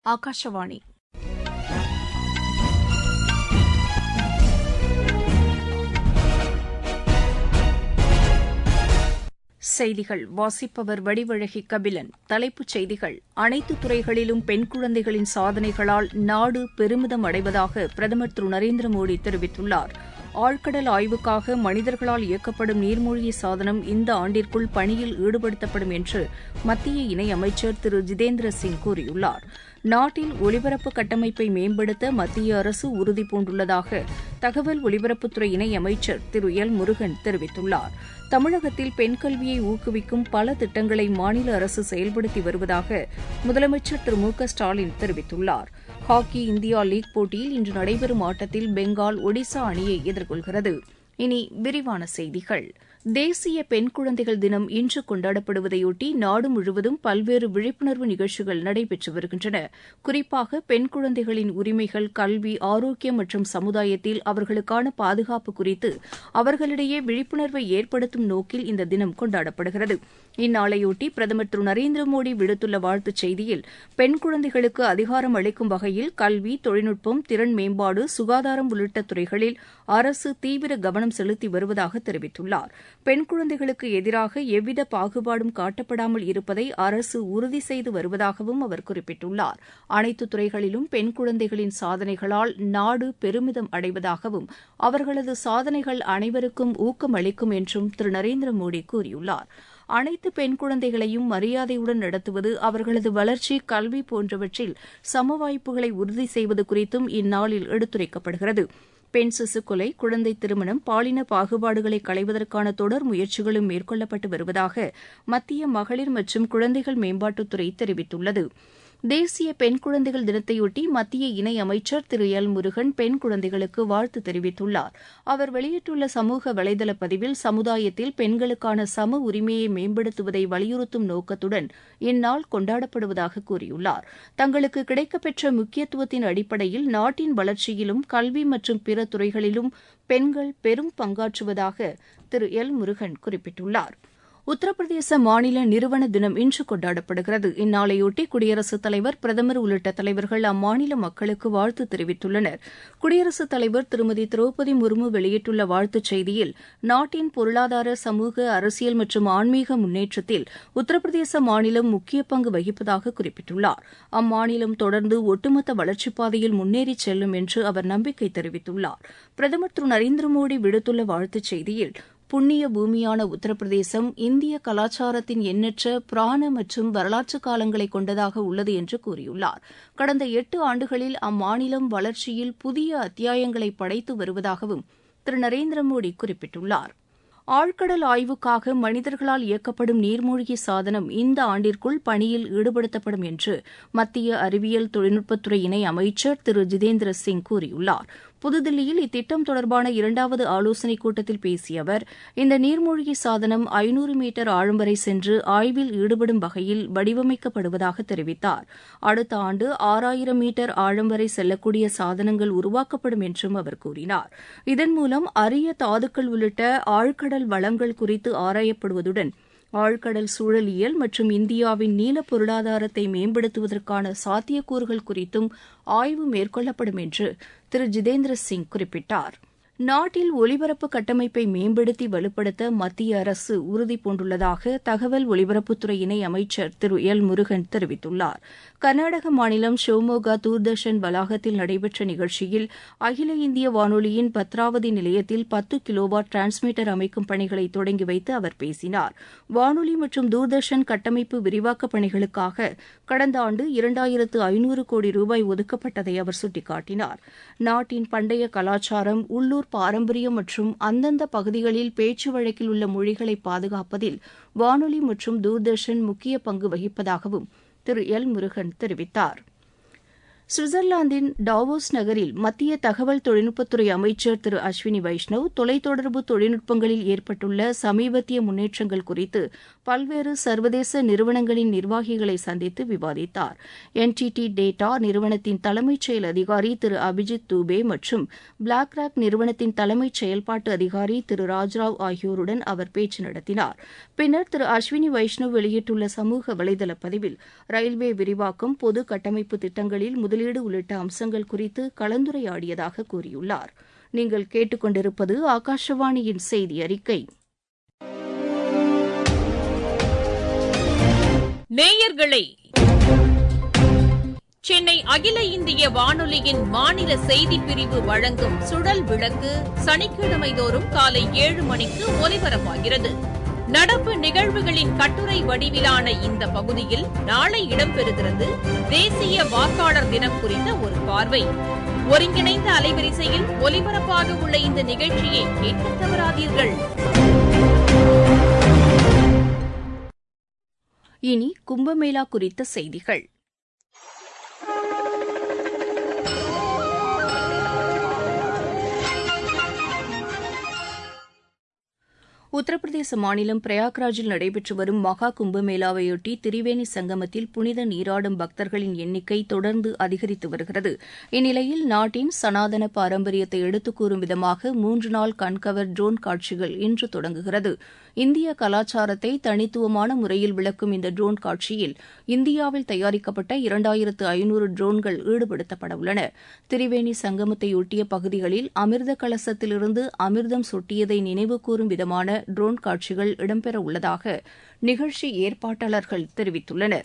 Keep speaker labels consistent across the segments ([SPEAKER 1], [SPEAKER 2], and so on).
[SPEAKER 1] ஆகாஷவாணி செய்திகள் வாசிப்பவர் வடிவழகி கபிலன் தலைப்புச் செய்திகள் அனைத்து துறைகளிலும் பெண் குழந்தைகளின் சாதனைகளால் நாடு பெருமிதம் அடைவதாக பிரதமர் திரு நரேந்திர மோடி தெரிவித்துள்ளார் ஆழ்கடல் ஆய்வுக்காக மனிதர்களால் இயக்கப்படும் நீர்மூழ்கி சாதனம் இந்த ஆண்டிற்குள் பணியில் ஈடுபடுத்தப்படும் என்று மத்திய இணையமைச்சர் திரு ஜிதேந்திர சிங் கூறியுள்ளார் நாட்டில் ஒலிபரப்பு கட்டமைப்பை மேம்படுத்த மத்திய அரசு உறுதிபூண்டுள்ளதாக தகவல் ஒலிபரப்புத்துறை இணையமைச்சர் திரு எல் முருகன் தெரிவித்துள்ளார் தமிழகத்தில் பெண் கல்வியை ஊக்குவிக்கும் பல திட்டங்களை மாநில அரசு செயல்படுத்தி வருவதாக முதலமைச்சர் திரு மு க ஸ்டாலின் தெரிவித்துள்ளார் ஹாக்கி இந்தியா லீக் போட்டியில் இன்று நடைபெறும் ஆட்டத்தில் பெங்கால் ஒடிசா அணியை எதிர்கொள்கிறது இனி விரிவான செய்திகள் தேசிய பெண் குழந்தைகள் தினம் இன்று கொண்டாடப்படுவதையொட்டி நாடு முழுவதும் பல்வேறு விழிப்புணர்வு நிகழ்ச்சிகள் நடைபெற்று வருகின்றன குறிப்பாக பெண் குழந்தைகளின் உரிமைகள் கல்வி ஆரோக்கியம் மற்றும் சமுதாயத்தில் அவர்களுக்கான பாதுகாப்பு குறித்து அவர்களிடையே விழிப்புணர்வை ஏற்படுத்தும் நோக்கில் இந்த தினம் கொண்டாடப்படுகிறது இந்நாளையொட்டி பிரதமர் திரு நரேந்திர மோடி விடுத்துள்ள வாழ்த்துச் செய்தியில் பெண் குழந்தைகளுக்கு அதிகாரம் அளிக்கும் வகையில் கல்வி தொழில்நுட்பம் திறன் மேம்பாடு சுகாதாரம் உள்ளிட்ட துறைகளில் அரசு தீவிர கவனம் செலுத்தி வருவதாக தெரிவித்துள்ளார் பெண் குழந்தைகளுக்கு எதிராக எவ்வித பாகுபாடும் காட்டப்படாமல் இருப்பதை அரசு உறுதி செய்து வருவதாகவும் அவர் குறிப்பிட்டுள்ளார் அனைத்து துறைகளிலும் பெண் குழந்தைகளின் சாதனைகளால் நாடு பெருமிதம் அடைவதாகவும் அவர்களது சாதனைகள் அனைவருக்கும் ஊக்கம் அளிக்கும் என்றும் திரு நரேந்திர மோடி கூறியுள்ளார் அனைத்து பெண் குழந்தைகளையும் மரியாதையுடன் நடத்துவது அவர்களது வளர்ச்சி கல்வி போன்றவற்றில் சம வாய்ப்புகளை உறுதி செய்வது குறித்தும் இந்நாளில் எடுத்துரைக்கப்படுகிறது பெண் சிசு கொலை குழந்தை திருமணம் பாலின பாகுபாடுகளை களைவதற்கான தொடர் முயற்சிகளும் மேற்கொள்ளப்பட்டு வருவதாக மத்திய மகளிர் மற்றும் குழந்தைகள் மேம்பாட்டுத்துறை தெரிவித்துள்ளது தேசிய பெண் குழந்தைகள் தினத்தையொட்டி மத்திய இணை அமைச்சர் திரு எல் முருகன் பெண் குழந்தைகளுக்கு வாழ்த்து தெரிவித்துள்ளார் அவர் வெளியிட்டுள்ள சமூக வலைதள பதிவில் சமுதாயத்தில் பெண்களுக்கான சம உரிமையை மேம்படுத்துவதை வலியுறுத்தும் நோக்கத்துடன் இந்நாள் கொண்டாடப்படுவதாக கூறியுள்ளார் தங்களுக்கு கிடைக்கப்பெற்ற முக்கியத்துவத்தின் அடிப்படையில் நாட்டின் வளர்ச்சியிலும் கல்வி மற்றும் பிற துறைகளிலும் பெண்கள் பெரும் பங்காற்றுவதாக திரு எல் முருகன் குறிப்பிட்டுள்ளார் உத்தரப்பிரதேச மாநில நிறுவன தினம் இன்று கொண்டாடப்படுகிறது இந்நாளையொட்டி குடியரசுத் தலைவர் பிரதமர் உள்ளிட்ட தலைவர்கள் அம்மாநில மக்களுக்கு வாழ்த்து தெரிவித்துள்ளனர் குடியரசுத் தலைவர் திருமதி திரௌபதி முர்மு வெளியிட்டுள்ள வாழ்த்துச் செய்தியில் நாட்டின் பொருளாதார சமூக அரசியல் மற்றும் ஆன்மீக முன்னேற்றத்தில் உத்தரப்பிரதேச மாநிலம் முக்கிய பங்கு வகிப்பதாக குறிப்பிட்டுள்ளார் அம்மாநிலம் தொடர்ந்து ஒட்டுமொத்த வளர்ச்சிப் பாதையில் முன்னேறிச் செல்லும் என்று அவர் நம்பிக்கை தெரிவித்துள்ளார் பிரதமர் திரு நரேந்திர மோடி விடுத்துள்ள வாழ்த்துச் செய்தியில் புண்ணிய பூமியான உத்தரப்பிரதேசம் இந்திய கலாச்சாரத்தின் எண்ணற்ற புராண மற்றும் வரலாற்று காலங்களை கொண்டதாக உள்ளது என்று கூறியுள்ளார் கடந்த எட்டு ஆண்டுகளில் அம்மாநிலம் வளர்ச்சியில் புதிய அத்தியாயங்களை படைத்து வருவதாகவும் திரு நரேந்திர மோடி குறிப்பிட்டுள்ளார் ஆழ்கடல் ஆய்வுக்காக மனிதர்களால் இயக்கப்படும் நீர்மூழ்கி சாதனம் இந்த ஆண்டிற்குள் பணியில் ஈடுபடுத்தப்படும் என்று மத்திய அறிவியல் தொழில்நுட்பத்துறை இணை அமைச்சர் திரு ஜிதேந்திர சிங் கூறியுள்ளார் புதுதில்லியில் இத்திட்டம் தொடர்பான இரண்டாவது ஆலோசனைக் கூட்டத்தில் பேசிய அவர் இந்த நீர்மூழ்கி சாதனம் ஐநூறு மீட்டர் ஆழம் வரை சென்று ஆய்வில் ஈடுபடும் வகையில் வடிவமைக்கப்படுவதாக தெரிவித்தார் அடுத்த ஆண்டு ஆறாயிரம் மீட்டர் ஆழம் வரை செல்லக்கூடிய சாதனங்கள் உருவாக்கப்படும் என்றும் அவர் கூறினார் இதன் மூலம் அரிய தாதுக்கள் உள்ளிட்ட ஆழ்கடல் வளங்கள் குறித்து ஆராயப்படுவதுடன் ஆழ்கடல் சூழலியல் மற்றும் இந்தியாவின் நீல பொருளாதாரத்தை மேம்படுத்துவதற்கான சாத்தியக்கூறுகள் குறித்தும் ஆய்வு மேற்கொள்ளப்படும் என்று திரு ஜிதேந்திர சிங் குறிப்பிட்டார் நாட்டில் ஒலிபரப்பு கட்டமைப்பை மேம்படுத்தி வலுப்படுத்த மத்திய அரசு உறுதிபூண்டுள்ளதாக தகவல் ஒலிபரப்புத்துறை இணை அமைச்சர் திரு எல் முருகன் தெரிவித்துள்ளார் கர்நாடக மாநிலம் ஷிவமோகா தூர்தர்ஷன் வளாகத்தில் நடைபெற்ற நிகழ்ச்சியில் அகில இந்திய வானொலியின் பத்ராவதி நிலையத்தில் பத்து கிலோவாட் டிரான்ஸ்மிட்டர் அமைக்கும் பணிகளை தொடங்கி வைத்து அவர் பேசினார் வானொலி மற்றும் தூர்தர்ஷன் கட்டமைப்பு விரிவாக்கப் பணிகளுக்காக கடந்த ஆண்டு இரண்டாயிரத்து ஐநூறு கோடி ரூபாய் ஒதுக்கப்பட்டதை அவர் சுட்டிக்காட்டினார் நாட்டின் பண்டைய கலாச்சாரம் உள்ளூர் பாரம்பரியம் மற்றும் அந்தந்த பகுதிகளில் பேச்சு வழக்கில் உள்ள மொழிகளை பாதுகாப்பதில் வானொலி மற்றும் தூர்தர்ஷன் முக்கிய பங்கு வகிப்பதாகவும் திரு எல் முருகன் தெரிவித்தார் சுவிட்சர்லாந்தின் டாவோஸ் நகரில் மத்திய தகவல் தொழில்நுட்பத்துறை அமைச்சர் திரு அஸ்வினி வைஷ்ணவ் தொலைத்தொடர்பு தொழில்நுட்பங்களில் ஏற்பட்டுள்ள சமீபத்திய முன்னேற்றங்கள் குறித்து பல்வேறு சர்வதேச நிறுவனங்களின் நிர்வாகிகளை சந்தித்து விவாதித்தார் என்டிடி டேட்டா நிறுவனத்தின் தலைமைச் செயல் அதிகாரி திரு அபிஜித் தூபே மற்றும் பிளாக் ராக் நிறுவனத்தின் தலைமைச் செயல்பாட்டு அதிகாரி திரு ராஜ்ராவ் ஆகியோருடன் அவர் பேச்சு நடத்தினார் பின்னர் திரு அஸ்வினி வைஷ்ணவ் வெளியிட்டுள்ள சமூக வலைதள பதிவில் ரயில்வே விரிவாக்கம் பொது கட்டமைப்பு திட்டங்களில் முதலீடு உள்ளிட்ட அம்சங்கள் குறித்து கலந்துரையாடியதாக கூறியுள்ளார் நீங்கள் கேட்டுக்கொண்டிருப்பது ஆகாஷவாணியின் செய்தி அறிக்கை
[SPEAKER 2] நேயர்களே சென்னை அகில இந்திய வானொலியின் மாநில செய்திப் பிரிவு வழங்கும் சுழல் விளக்கு சனிக்கிழமை தோறும் காலை ஏழு மணிக்கு ஒலிபரப்பாகிறது நடப்பு நிகழ்வுகளின் கட்டுரை வடிவிலான இந்த பகுதியில் நாளை இடம்பெறுகிறது தேசிய வாக்காளர் தினம் குறித்த ஒரு பார்வை ஒருங்கிணைந்த அலைவரிசையில் ஒலிபரப்பாக உள்ள இந்த நிகழ்ச்சியை கேட்க தவறாதீர்கள்
[SPEAKER 1] இனி கும்பமேளா குறித்த செய்திகள் உத்தரப்பிரதேச மாநிலம் பிரயாக்ராஜில் நடைபெற்று வரும் மகா கும்பமேளாவையொட்டி திரிவேணி சங்கமத்தில் புனித நீராடும் பக்தர்களின் எண்ணிக்கை தொடர்ந்து அதிகரித்து வருகிறது இந்நிலையில் நாட்டின் சனாதன பாரம்பரியத்தை எடுத்துக் கூறும் விதமாக மூன்று நாள் கண்கவர் ட்ரோன் காட்சிகள் இன்று தொடங்குகிறது இந்திய கலாச்சாரத்தை தனித்துவமான முறையில் விளக்கும் இந்த ட்ரோன் காட்சியில் இந்தியாவில் தயாரிக்கப்பட்ட இரண்டாயிரத்து ஐநூறு ட்ரோன்கள் ஈடுபடுத்தப்பட உள்ளன திரிவேணி சங்கமத்தையொட்டிய பகுதிகளில் அமிர்த கலசத்திலிருந்து அமிர்தம் சொட்டியதை நினைவுகூரும் விதமான ட்ரோன் காட்சிகள் இடம்பெற உள்ளதாக நிகழ்ச்சி ஏற்பாட்டாளர்கள் தெரிவித்துள்ளனர்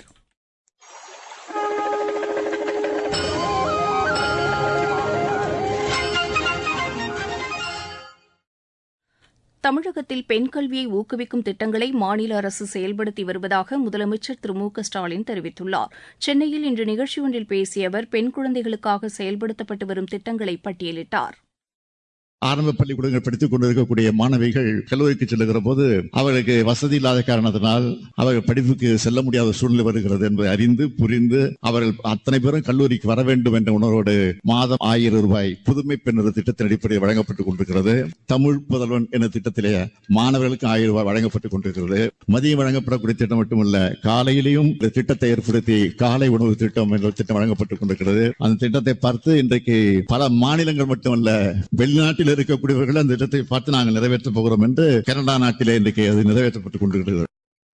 [SPEAKER 1] தமிழகத்தில் பெண் கல்வியை ஊக்குவிக்கும் திட்டங்களை மாநில அரசு செயல்படுத்தி வருவதாக முதலமைச்சர் திரு மு க ஸ்டாலின் தெரிவித்துள்ளார் சென்னையில் இன்று நிகழ்ச்சி ஒன்றில் பேசிய அவர் பெண் குழந்தைகளுக்காக செயல்படுத்தப்பட்டு வரும் திட்டங்களை பட்டியலிட்டார்
[SPEAKER 3] ஆரம்ப பள்ளிக்கூடங்கள் படித்துக் கொண்டிருக்கக்கூடிய மாணவிகள் கல்லூரிக்கு செல்லுகிற போது அவர்களுக்கு வசதி இல்லாத காரணத்தினால் அவர்கள் படிப்புக்கு செல்ல முடியாத சூழ்நிலை வருகிறது என்பதை அறிந்து புரிந்து அவர்கள் அத்தனை பேரும் கல்லூரிக்கு வர வேண்டும் என்ற உணர்வோடு மாதம் ஆயிரம் ரூபாய் புதுமை பெண்ணர் திட்டத்தின் அடிப்படையில் வழங்கப்பட்டுக் கொண்டிருக்கிறது தமிழ் புதல்வன் என்ற திட்டத்திலே மாணவர்களுக்கு ஆயிரம் ரூபாய் வழங்கப்பட்டுக் கொண்டிருக்கிறது மதியம் வழங்கப்படக்கூடிய திட்டம் மட்டுமல்ல காலையிலையும் இந்த திட்டத்தை ஏற்படுத்தி காலை உணவு திட்டம் என்ற திட்டம் வழங்கப்பட்டுக் கொண்டிருக்கிறது அந்த திட்டத்தை பார்த்து இன்றைக்கு பல மாநிலங்கள் மட்டுமல்ல வெளிநாட்டில் நாட்டில் இருக்கக்கூடியவர்கள் அந்த திட்டத்தை பார்த்து நாங்கள் நிறைவேற்றப் போகிறோம் என்று கனடா நாட்டிலே இன்றைக்கு அது நிறைவேற்றப்பட்டுக் கொண்டிருக்கிறது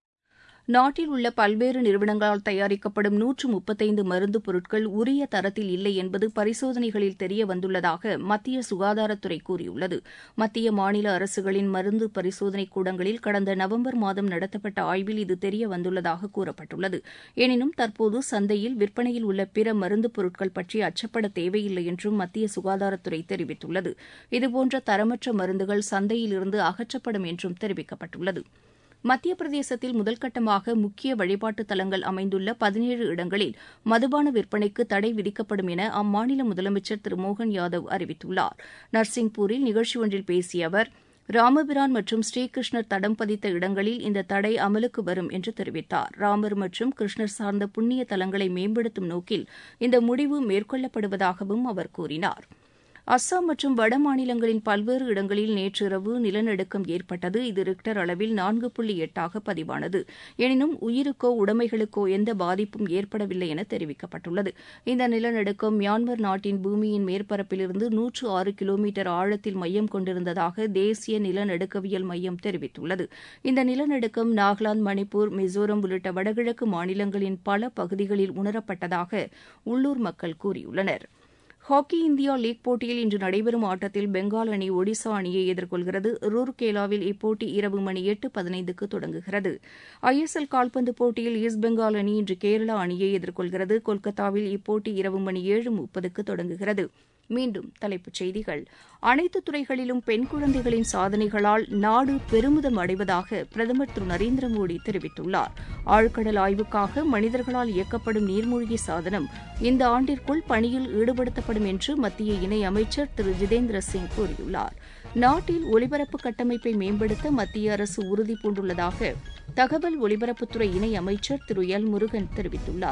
[SPEAKER 1] நாட்டில் உள்ள பல்வேறு நிறுவனங்களால் தயாரிக்கப்படும் நூற்று முப்பத்தைந்து மருந்து பொருட்கள் உரிய தரத்தில் இல்லை என்பது பரிசோதனைகளில் தெரிய வந்துள்ளதாக மத்திய சுகாதாரத்துறை கூறியுள்ளது மத்திய மாநில அரசுகளின் மருந்து பரிசோதனை கூடங்களில் கடந்த நவம்பர் மாதம் நடத்தப்பட்ட ஆய்வில் இது தெரிய வந்துள்ளதாக கூறப்பட்டுள்ளது எனினும் தற்போது சந்தையில் விற்பனையில் உள்ள பிற மருந்து பொருட்கள் பற்றி அச்சப்பட தேவையில்லை என்றும் மத்திய சுகாதாரத்துறை தெரிவித்துள்ளது இதுபோன்ற தரமற்ற மருந்துகள் சந்தையிலிருந்து அகற்றப்படும் என்றும் தெரிவிக்கப்பட்டுள்ளது மத்திய பிரதேசத்தில் முதல்கட்டமாக முக்கிய வழிபாட்டு தலங்கள் அமைந்துள்ள பதினேழு இடங்களில் மதுபான விற்பனைக்கு தடை விதிக்கப்படும் என அம்மாநில முதலமைச்சர் திரு மோகன் யாதவ் அறிவித்துள்ளார் நர்சிங்பூரில் நிகழ்ச்சி ஒன்றில் பேசிய அவர் ராமபிரான் மற்றும் ஸ்ரீகிருஷ்ணர் தடம் பதித்த இடங்களில் இந்த தடை அமலுக்கு வரும் என்று தெரிவித்தார் ராமர் மற்றும் கிருஷ்ணர் சார்ந்த புண்ணிய தலங்களை மேம்படுத்தும் நோக்கில் இந்த முடிவு மேற்கொள்ளப்படுவதாகவும் அவர் கூறினார் அஸ்ஸாம் மற்றும் வட மாநிலங்களின் பல்வேறு இடங்களில் நேற்றிரவு நிலநடுக்கம் ஏற்பட்டது இது ரிக்டர் அளவில் நான்கு புள்ளி எட்டாக பதிவானது எனினும் உயிருக்கோ உடைமைகளுக்கோ எந்த பாதிப்பும் ஏற்படவில்லை என தெரிவிக்கப்பட்டுள்ளது இந்த நிலநடுக்கம் மியான்மர் நாட்டின் பூமியின் மேற்பரப்பிலிருந்து நூற்று ஆறு கிலோமீட்டர் ஆழத்தில் மையம் கொண்டிருந்ததாக தேசிய நிலநடுக்கவியல் மையம் தெரிவித்துள்ளது இந்த நிலநடுக்கம் நாகாலாந்து மணிப்பூர் மிசோரம் உள்ளிட்ட வடகிழக்கு மாநிலங்களின் பல பகுதிகளில் உணரப்பட்டதாக உள்ளூர் மக்கள் கூறியுள்ளனா் ஹாக்கி இந்தியா லீக் போட்டியில் இன்று நடைபெறும் ஆட்டத்தில் பெங்கால் அணி ஒடிசா அணியை எதிர்கொள்கிறது ரூர்கேலாவில் இப்போட்டி இரவு மணி எட்டு பதினைந்துக்கு தொடங்குகிறது ஐஎஸ்எல் கால்பந்து போட்டியில் ஈஸ்ட் பெங்கால் அணி இன்று கேரளா அணியை எதிர்கொள்கிறது கொல்கத்தாவில் இப்போட்டி இரவு மணி ஏழு முப்பதுக்கு தொடங்குகிறது மீண்டும் தலைப்புச் செய்திகள் அனைத்து துறைகளிலும் பெண் குழந்தைகளின் சாதனைகளால் நாடு பெருமிதம் அடைவதாக பிரதமர் திரு நரேந்திர மோடி தெரிவித்துள்ளார் ஆழ்கடல் ஆய்வுக்காக மனிதர்களால் இயக்கப்படும் நீர்மூழ்கி சாதனம் இந்த ஆண்டிற்குள் பணியில் ஈடுபடுத்தப்படும் என்று மத்திய இணை அமைச்சர் திரு ஜிதேந்திர சிங் கூறியுள்ளார் நாட்டில் ஒலிபரப்பு கட்டமைப்பை மேம்படுத்த மத்திய அரசு உறுதி பூண்டுள்ளதாக தகவல் ஒலிபரப்புத்துறை இணை அமைச்சர் திரு எல் முருகன் தெரிவித்துள்ளார்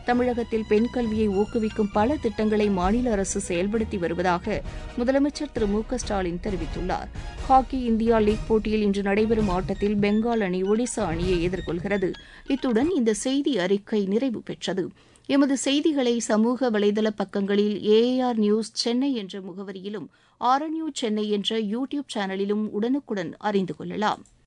[SPEAKER 1] தமிழகத்தில் பெண் கல்வியை ஊக்குவிக்கும் பல திட்டங்களை மாநில அரசு செயல்படுத்தி வருவதாக முதலமைச்சர் திரு மு க ஸ்டாலின் தெரிவித்துள்ளார் ஹாக்கி இந்தியா லீக் போட்டியில் இன்று நடைபெறும் ஆட்டத்தில் பெங்கால் அணி ஒடிசா அணியை எதிர்கொள்கிறது இத்துடன் இந்த செய்தி அறிக்கை நிறைவு பெற்றது எமது செய்திகளை சமூக வலைதள பக்கங்களில் ஏஆர் நியூஸ் சென்னை என்ற முகவரியிலும் ஆர்என்யூ சென்னை என்ற யூ டியூப் சேனலிலும் உடனுக்குடன் அறிந்து கொள்ளலாம்